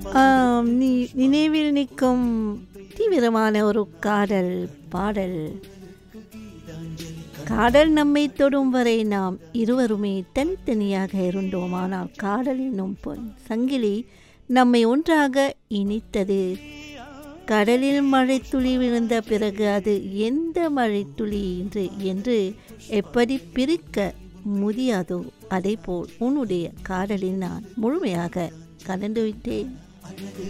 ஆம், நீ நினைவில் நிற்கும் தீவிரமான ஒரு காதல் பாடல் காதல் நம்மை தொடும் வரை நாம் இருவருமே தனித்தனியாக இருந்தோம் ஆனால் காதல் என்னும் பொன் சங்கிலி நம்மை ஒன்றாக இணைத்தது கடலில் மழைத்துளி விழுந்த பிறகு அது எந்த மழைத்துளி என்று என்று எப்படி பிரிக்க முடியாதோ அதேபோல் உன்னுடைய காதலில் நான் முழுமையாக கலந்து விட்டேன்